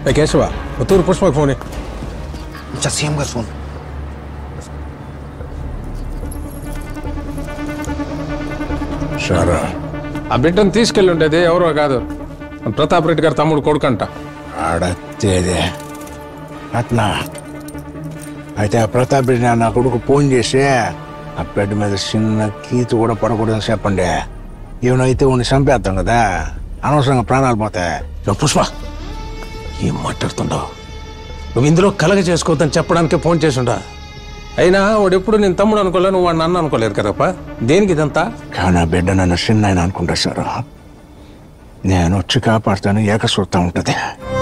ఏ కేశవ తూరు పుష్పకు ఫోన్ ఇయ్యి. చా సీఎం గారు ఫోన్ సరే ఆ బిడ్డను తీసుకెళ్ళి ఉండేది ఎవరో కాదు మన ప్రతాప్ రెడ్డి గారి తమ్ముడు కొడుకంట ఆడత్తేదే అట్లా అయితే ఆ ప్రతాప్ రెడ్డి నా కొడుకు ఫోన్ చేసి ఆ బెడ్ మీద చిన్న కీతు కూడా పడకూడదని చెప్పండి ఏమైతే ఉండి చంపేస్తాం కదా అనవసరంగా ప్రాణాలు పోతాయి ఇదిగో పుష్ప ఏం మాట్లాడుతుండవు నువ్వు ఇందులో కలగ చేసుకోవద్దని చెప్పడానికి ఫోన్ చేసిండా అయినా వాడు ఎప్పుడు నేను తమ్ముడు అనుకోలే నువ్వు వాడిని అన్న అనుకోలేరు కదప్పా దేనికి ఇదంతా కానీ ఆ బిడ్డ నన్ను చిన్న ఆయన అనుకుంటా సార్ నేను వచ్చి కాపాడుతాను ఏకసూత్తా ఉంటది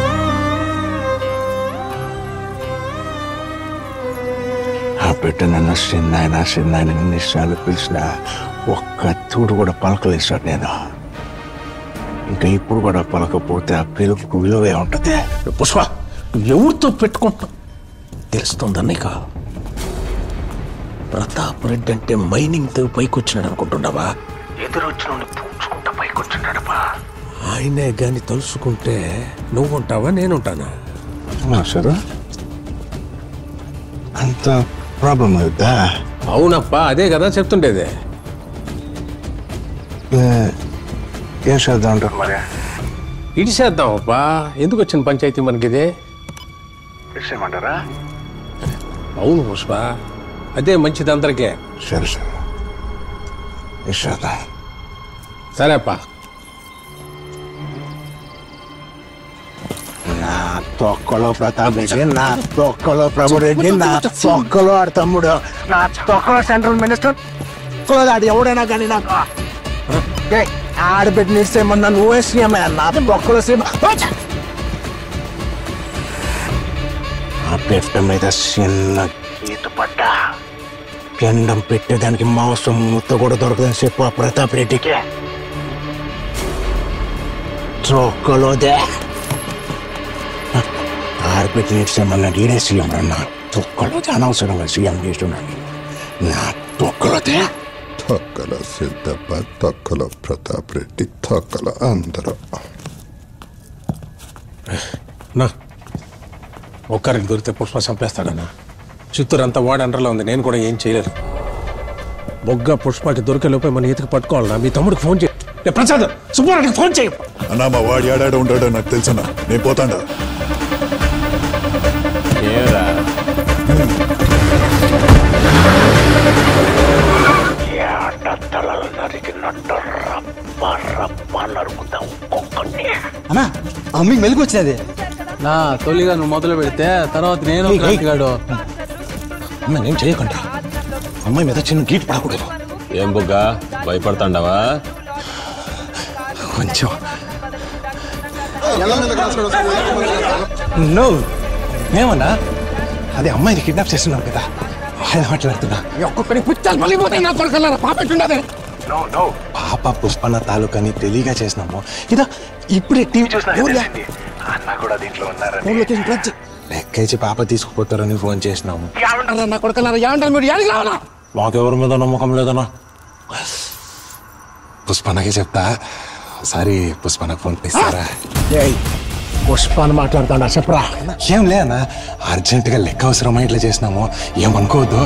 ఆ బిడ్డ నన్ను చిన్న ఆయన చిన్న ఆయన ఎన్నిసార్లు పిలిచినా ఒక్క తూడు కూడా పలకలేదు సార్ నేను ఇంకా ఇప్పుడు కూడా పలకపోతే ఆ పిలుపుకు విలువే ఉంటది పుష్ప నువ్వు ఎవరితో పెట్టుకుంటావు తెలుస్తుందా నీకు ప్రతాప్ రెడ్డి అంటే మైనింగ్ తో పైకి వచ్చినాడు అనుకుంటున్నావా ఎదురొచ్చిన పూడ్చుకుంటా పైకి వచ్చినాడపా ఆయనే గాని తలుసుకుంటే నువ్వు ఉంటావా నేనుంటానా సార్ అంత ప్రాబ్లం అవుతా అవునప్పా అదే కదా చెప్తుండేది ఏం చేద్దాం అంటారు మరి ఇడిసేద్దాం అప్పా ఎందుకు వచ్చిన పంచాయతీ మనకిదే ఇచ్చేయమంటారా అవును పుష్ప అదే మంచిది అందరికీ సరే సరే ఇచ్చేద్దాం సరే అప్పా నా తొక్కలో ప్రతాప్ రెడ్డి నా తొక్కలో ప్రభు రెడ్డి నా తొక్కలో ఆడు తమ్ముడు నా తొక్కలో సెంట్రల్ మినిస్టర్ తొక్కలో ఆడు ఎవడైనా కానీ నాకు ఏయ్, ఆడబిడ్డ ఇస్తేమన్నా నువ్వే సీఎం నా తొక్కలో సీఎం ఆ పెట్ట మీద చిన్న గీత పడ్డ పిండం పెట్టేదానికి మాంసం ముత్త కూడా దొరకదని చెప్పు ఆ ప్రతాప్ రెడ్డికి తొక్కలోదే ఆర్పిట్ నేర్చేమన్నా నేనే సీఎం అన్నా తొక్కలో అనవసరంగా సీఎం చేస్తున్నాను నా తొక్కలోతే తొక్కల సిద్ధప్ప తొక్కల ప్రతాప్ రెడ్డి తొక్కల అందరూ నా ఒక్కరికి దొరికితే పుష్ప చంపేస్తాడన్నా చిత్తూరు అంతా వాడి అండర్లో ఉంది నేను కూడా ఏం చేయలేను బొగ్గ పుష్పకి దొరికే లోపే మన ఈతకి పట్టుకోవాలన్నా మీ తమ్ముడికి ఫోన్ చేయి లే, ప్రసాద్ సుబ్బారెడ్డికి ఫోన్ చేయి అన్నా మా వాడి ఆడాడు ఉంటాడో నాకు తెలుసన్నా నేను పోతాడా తలలు నరికినట్టు రప్ప రప్ప నరుకుతా ఒక్కొక్కటి అన్నా అమ్మికి మెలుగు వచ్చినది నా తొలిగా నువ్వు మొదలు పెడితే తర్వాత నేను క్రాంతిగాడు అమ్మ నేను చేయకుండా అమ్మాయి మీద చిన్న గీట్ పడకూడదు ఏం బుగ్గ భయపడతాండవా కొంచెం నో ఏమన్నా అదే అమ్మాయిని కిడ్నాప్ చేస్తున్నారు కదా ఆయన మాట్లాడుతున్నా ఒక్కొక్కడి పుచ్చాలు మళ్ళీ పోతాయి నా కొడుకున్నారా పాపెట్టుండదే పాప పుష్పన్న తాలూకాని తెలియగా చేసినాము ఇదా ఇప్పుడే టీవీ చూసిన అన్న కూడా దీంట్లో ఉన్నారని ఫోన్లో చేసిన ప్రతి లెక్కేసి పాప తీసుకుపోతారని ఫోన్ చేసినాము ఏమంటారా నా కొడుకున్నారా ఏమంటారు మీరు ఏడికి రావాలా మాకెవరి మీద నమ్మకం లేదన్నా పుష్పన్నకి చెప్తా ఒకసారి పుష్పన్నకు ఫోన్ ఇస్తారా పుష్పాన్ని మాట్లాడుతాడా చెప్పరా ఏం లేదన్నా అర్జెంటుగా లెక్క అవసరమై ఇట్లా చేసినాము ఏమనుకోవద్దు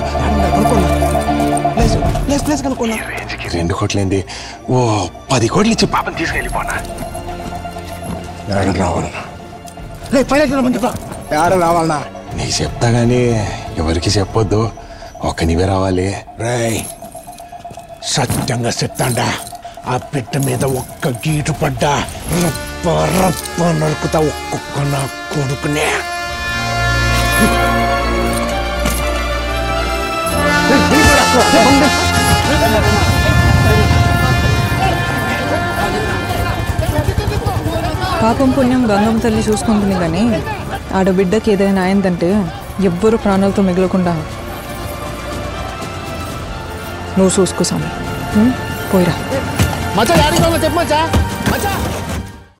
రేంజ్కి రెండు కోట్లేంది ఓ పది కోట్లు ఇచ్చి పాపని తీసుకెళ్ళిపోనా రావాలన్నా ఆడ రావాలనా నీకు చెప్తా గానీ ఎవరికి చెప్పొద్దు ఒక్క నీవే రావాలి రేయ్ సత్యంగా చెప్తాండా ఆ పెట్ట మీద ఒక్క గీటు పడ్డా రప్ప రప్ప నరుకుతా ఒక్కొక్క నా కొడుకునే పాపం పుణ్యం గంగమ్మ తల్లి చూసుకుంటుంది కానీ ఆడబిడ్డకి ఏదైనా అయిందంటే ఎవ్వరూ ప్రాణాలతో మిగలకుండా నువ్వు చూసుకోసాము పోయిరా మచ్చా యాడికి చెప్పమచ్చా మచ్చా